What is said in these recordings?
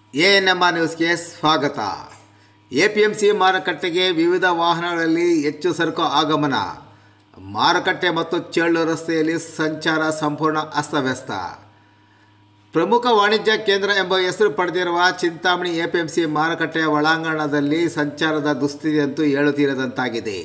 A N M R ನ್ಯೂಸ್ಗೆ ಸ್ವಾಗತ A P M C ಮಾರುಕಟ್ಟೆಗೆ ವಿವಿಧ ವಾಹನಗಳಲ್ಲಿ ಹೆಚ್ಚು ಸರಕು ಆಗಮನ ಮಾರುಕಟ್ಟೆ ಮತ್ತು ಚೇಳು ರಸ್ತೆಯಲ್ಲಿ ಸಂಚಾರ ಸಂಪೂರ್ಣ ಅಸ್ತವ್ಯಸ್ತ ಪ್ರಮುಖ ವಾಣಿಜ್ಯ ಕೇಂದ್ರ ಎಂಬ ಹೆಸರು ಪಡೆದಿರುವ Chintamani A P M C ಮಾರುಕಟ್ಟೆಯ ಒಳಾಂಗಣದಲ್ಲಿ ಸಂಚಾರದ ದುಸ್ಥಿತಿಯಂತೂ ಹೇಳುತ್ತೀರದಂತಾಗಿದೆ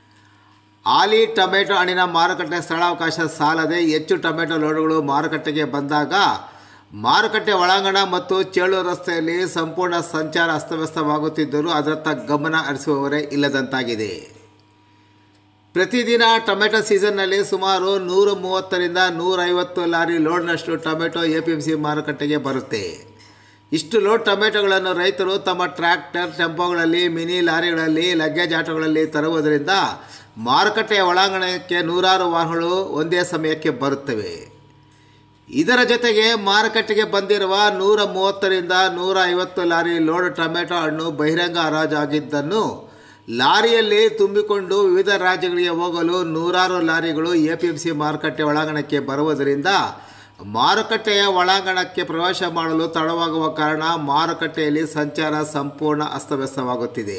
ಆಲಿ ಟೊಮೆಟೊ ಹಣ್ಣಿನ ಮಾರುಕಟ್ಟೆ ಸ್ಥಳಾವಕಾಶ ಸಾಲದೆ ಹೆಚ್ಚು ಟೊಮೆಟೊ ಲೋಡ್ಗಳು ಮಾರುಕಟ್ಟೆಗೆ ಬಂದಾಗ ಮಾರುಕಟ್ಟೆ ಒಳಾಂಗಣ ಮತ್ತು ಚೇಳು ರಸ್ತೆಯಲ್ಲಿ ಸಂಪೂರ್ಣ ಸಂಚಾರ ಅಸ್ತವ್ಯಸ್ತವಾಗುತ್ತಿದ್ದರೂ ಅದರತ್ತ ಗಮನ ಹರಿಸುವವರೇ ಇಲ್ಲದಂತಾಗಿದೆ ಪ್ರತಿದಿನ ಟೊಮೆಟೊ ಸೀಸನ್ನಲ್ಲಿ ಸುಮಾರು ನೂರ ಮೂವತ್ತರಿಂದ ನೂರೈವತ್ತು ಲಾರಿ ಲೋಡ್ನಷ್ಟು tomato A P M C ಮಾರುಕಟ್ಟೆಗೆ ಬರುತ್ತೆ ಇಷ್ಟು ಲೋಡ್ ಟೊಮೆಟೊಗಳನ್ನು ರೈತರು ತಮ್ಮ ಟ್ರ್ಯಾಕ್ಟರ್ ಟೆಂಪೋಗಳಲ್ಲಿ ಮಿನಿ ಲಾರಿಗಳಲ್ಲಿ ಲಗ್ಗೇಜ್ ಆಟೋಗಳಲ್ಲಿ ತರುವುದರಿಂದ ಮಾರುಕಟ್ಟೆಯ ಒಳಾಂಗಣಕ್ಕೆ ನೂರಾರು ವಾಹನಗಳು ಒಂದೇ ಸಮಯಕ್ಕೆ ಬರುತ್ತವೆ ಇದರ ಜೊತೆಗೆ ಮಾರುಕಟ್ಟೆಗೆ ಬಂದಿರುವ ನೂರ ಮೂವತ್ತರಿಂದ ನೂರ ಐವತ್ತು ಲಾರಿ ಲೋಡ್ ಟೊಮೆಟೊ ಹಣ್ಣು ಬಹಿರಂಗ ಹರಾಜು ಆಗಿದ್ದನ್ನು ಲಾರಿಯಲ್ಲಿ ತುಂಬಿಕೊಂಡು ವಿವಿಧ ರಾಜ್ಯಗಳಿಗೆ ಹೋಗಲು ನೂರಾರು ಲಾರಿಗಳು ಎ ಪಿ ಎಂ ಸಿ ಮಾರುಕಟ್ಟೆ ಒಳಾಂಗಣಕ್ಕೆ ಬರುವುದರಿಂದ ಮಾರುಕಟ್ಟೆಯ ಒಳಾಂಗಣಕ್ಕೆ ಪ್ರವೇಶ ಮಾಡಲು ತಡವಾಗುವ ಕಾರಣ ಮಾರುಕಟ್ಟೆಯಲ್ಲಿ ಸಂಚಾರ ಸಂಪೂರ್ಣ ಅಸ್ತವ್ಯಸ್ತವಾಗುತ್ತಿದೆ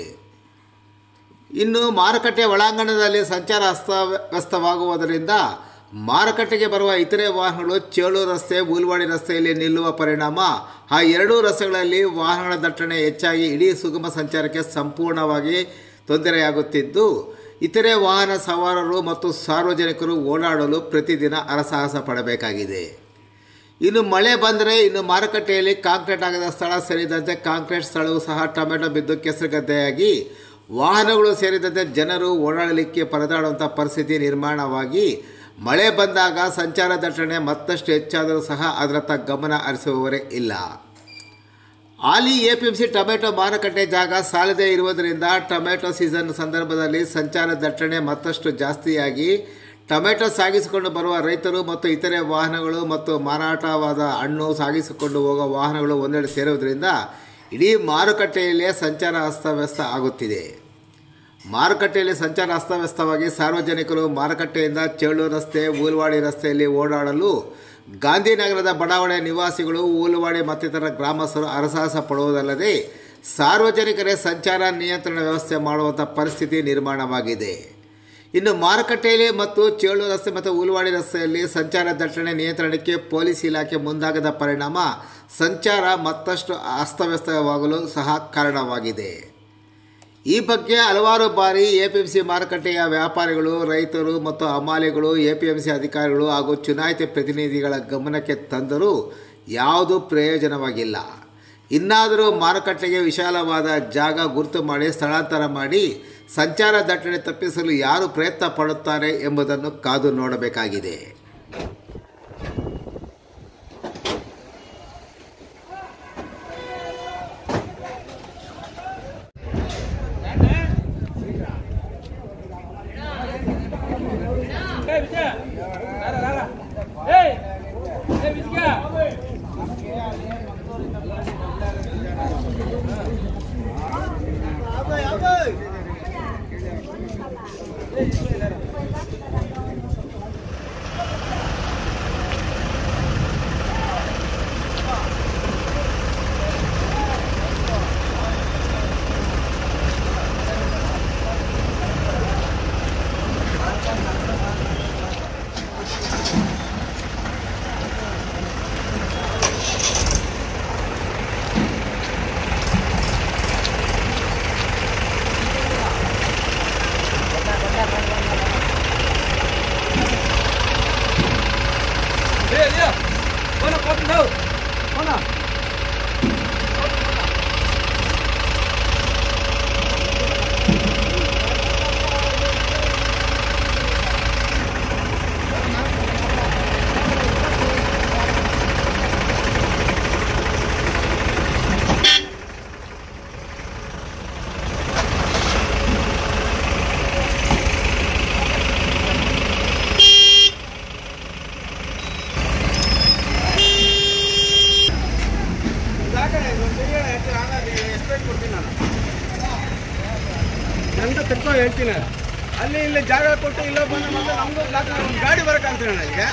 ಇನ್ನು ಮಾರುಕಟ್ಟೆ ಒಳಾಂಗಣದಲ್ಲಿ ಸಂಚಾರ ಅಸ್ತವ್ಯಸ್ತವಾಗುವುದರಿಂದ ಮಾರುಕಟ್ಟೆಗೆ ಬರುವ ಇತರೆ ವಾಹನಗಳು ಚೇಳು ರಸ್ತೆ ಬೂಲ್ವಾಡಿ ರಸ್ತೆಯಲ್ಲಿ ನಿಲ್ಲುವ ಪರಿಣಾಮ ಆ ಎರಡೂ ರಸ್ತೆಗಳಲ್ಲಿ ವಾಹನಗಳ ದಟ್ಟಣೆ ಹೆಚ್ಚಾಗಿ ಇಡೀ ಸುಗಮ ಸಂಚಾರಕ್ಕೆ ಸಂಪೂರ್ಣವಾಗಿ ತೊಂದರೆಯಾಗುತ್ತಿದ್ದು ಇತರೆ ವಾಹನ ಸವಾರರು ಮತ್ತು ಸಾರ್ವಜನಿಕರು ಓಡಾಡಲು ಪ್ರತಿದಿನ ಹರಸಾಹಸ ಪಡಬೇಕಾಗಿದೆ ಇನ್ನು ಮಳೆ ಬಂದರೆ ಇನ್ನು ಮಾರುಕಟ್ಟೆಯಲ್ಲಿ ಕಾಂಕ್ರೀಟ್ ಆಗದ ಸ್ಥಳ ಸೇರಿದಂತೆ ಕಾಂಕ್ರೀಟ್ ಸ್ಥಳವು ಸಹ ಟೊಮೆಟೊ ಬಿದ್ದು ಕೆಸರುಗದ್ದೆಯಾಗಿ ವಾಹನಗಳು ಸೇರಿದಂತೆ ಜನರು ಓಡಾಡಲಿಕ್ಕೆ ಪರದಾಡುವಂಥ ಪರಿಸ್ಥಿತಿ ನಿರ್ಮಾಣವಾಗಿ ಮಳೆ ಬಂದಾಗ ಸಂಚಾರ ದಟ್ಟಣೆ ಮತ್ತಷ್ಟು ಹೆಚ್ಚಾದರೂ ಸಹ ಅದರತ್ತ ಗಮನ ಹರಿಸುವವರೇ ಇಲ್ಲ ಹಾಲಿ A P M C tomato ಮಾರುಕಟ್ಟೆ ಜಾಗ ಸಾಲದೇ ಇರುವುದರಿಂದ ಟೊಮೆಟೊ ಸೀಸನ್ ಸಂದರ್ಭದಲ್ಲಿ ಸಂಚಾರ ದಟ್ಟಣೆ ಮತ್ತಷ್ಟು ಜಾಸ್ತಿಯಾಗಿ ಟೊಮೆಟೊ ಸಾಗಿಸಿಕೊಂಡು ಬರುವ ರೈತರು ಮತ್ತು ಇತರೆ ವಾಹನಗಳು ಮತ್ತು ಮಾರಾಟವಾದ ಹಣ್ಣು ಸಾಗಿಸಿಕೊಂಡು ಹೋಗುವ ವಾಹನಗಳು ಒಂದೆಡೆ ಸೇರುವುದರಿಂದ ಇಡೀ ಮಾರುಕಟ್ಟೆಯಲ್ಲೇ ಸಂಚಾರ ಅಸ್ತವ್ಯಸ್ತ ಆಗುತ್ತಿದೆ ಮಾರುಕಟ್ಟೆಯಲ್ಲಿ ಸಂಚಾರ ಅಸ್ತವ್ಯಸ್ತವಾಗಿ ಸಾರ್ವಜನಿಕರು ಮಾರುಕಟ್ಟೆಯಿಂದ ಚೇಳು ರಸ್ತೆ ಊಲ್ವಾಡಿ ರಸ್ತೆಯಲ್ಲಿ ಓಡಾಡಲು ಗಾಂಧಿನಗರದ ಬಡಾವಣೆ ನಿವಾಸಿಗಳು ಊಲುವಾಡಿ ಮತ್ತಿತರ ಗ್ರಾಮಸ್ಥರು ಹರಸಾಹಸ ಪಡುವುದಲ್ಲದೆ ಸಾರ್ವಜನಿಕರೇ ಸಂಚಾರ ನಿಯಂತ್ರಣ ವ್ಯವಸ್ಥೆ ಮಾಡುವಂಥ ಪರಿಸ್ಥಿತಿ ನಿರ್ಮಾಣವಾಗಿದೆ ಇನ್ನು ಮಾರುಕಟ್ಟೆಯಲ್ಲಿ ಮತ್ತು ಚೇಳು ರಸ್ತೆ ಮತ್ತು ಉಲ್ವಾಡಿ ರಸ್ತೆಯಲ್ಲಿ ಸಂಚಾರ ದಟ್ಟಣೆ ನಿಯಂತ್ರಣಕ್ಕೆ ಪೊಲೀಸ್ ಇಲಾಖೆ ಮುಂದಾಗದ ಪರಿಣಾಮ ಸಂಚಾರ ಮತ್ತಷ್ಟು ಅಸ್ತವ್ಯಸ್ತವಾಗಲು ಸಹ ಕಾರಣವಾಗಿದೆ ಈ ಬಗ್ಗೆ ಹಲವಾರು ಬಾರಿ ಎ ಪಿ ಎಂ ಸಿ ಮಾರುಕಟ್ಟೆಯ ವ್ಯಾಪಾರಿಗಳು ರೈತರು ಮತ್ತು ಹಮಾಲಿಗಳು ಎ ಪಿ ಎಂ ಸಿ ಅಧಿಕಾರಿಗಳು ಹಾಗೂ ಚುನಾಯಿತ ಪ್ರತಿನಿಧಿಗಳ ಗಮನಕ್ಕೆ ತಂದರೂ ಯಾವುದೂ ಪ್ರಯೋಜನವಾಗಿಲ್ಲ ಇನ್ನಾದರೂ ಮಾರುಕಟ್ಟೆಗೆ ವಿಶಾಲವಾದ ಜಾಗ ಗುರುತು ಮಾಡಿ ಸ್ಥಳಾಂತರ ಮಾಡಿ ಸಂಚಾರ ದಟ್ಟಣೆ ತಪ್ಪಿಸಲು ಯಾರು ಪ್ರಯತ್ನ ಪಡುತ್ತಾರೆ ಎಂಬುದನ್ನು ಕಾದು ನೋಡಬೇಕಾಗಿದೆ Hey, Vijay! Rara, Rara! Hey! Hey, Vijay! Dia, dia! Mana kau tahu? Mana? ನಂದು ತಕ್ಕೋ ಹೇಳ್ತೀನಿ ಅಲ್ಲಿ ಇಲ್ಲಿ ಜಾಗ ಕೊಟ್ಟು ಇಲ್ಲ ಬಂದು ಮತ್ತೆ ನಮ್ದು ಬ್ಲಾಕ್ ಒಂದು ಗಾಡಿ ಬರಕಂತೀನಿ ನನಗೆ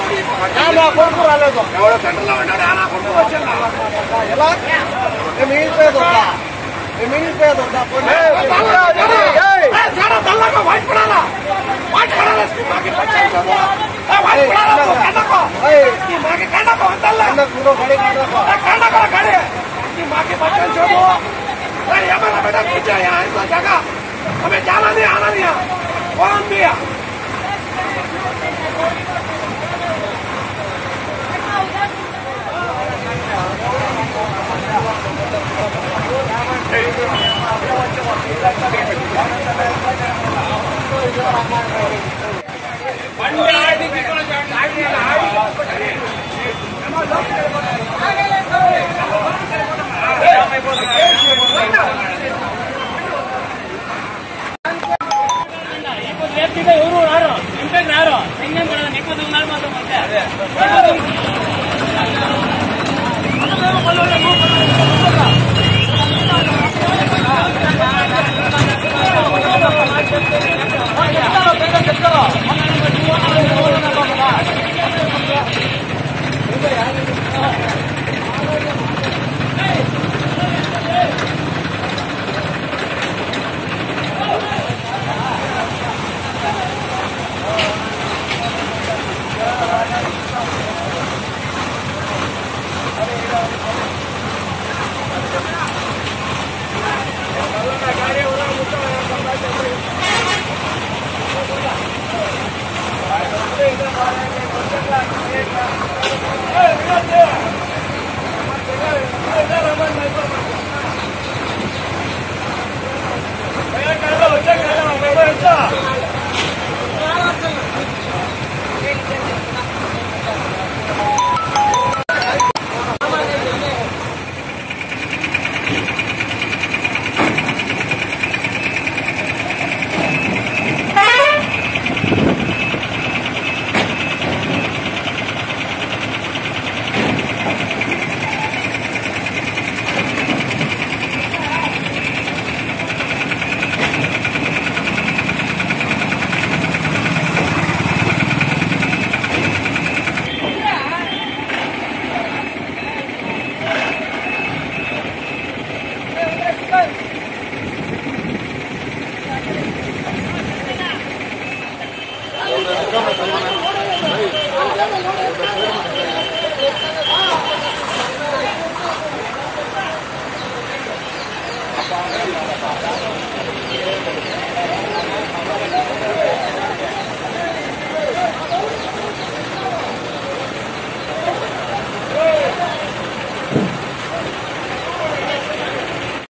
ఎవడో సెంటర్లో ఉన్నాడు అలా కొట్టు వచ్చిందా చాలా తెల్లగా వైట్ పడాలా వైట్ పడాలా స్కీమ్ మాకి పచ్చేసుకో వైట్ పడాలా కండకో స్కీమ్ మాకి కండకో అంతల్ల కండకో కడే స్కీమ్ మాకి పచ్చేసుకో अरे हमारा बेटा पीछे है यहाँ ऐसा जगह हमें जाना नहीं आना नहीं है कौन भी है ಸೇಫ್ಟಿಗೆ ಇವರು ಯಾರು ಇಂಪೆಕ್ಟ್ ಯಾರು ಹೆಂಗೆ ಮಾಡೋದು ಇಪ್ಪತ್ತು ನಾಲ್ಕು ಮಾತ್ರ ಮತ್ತೆ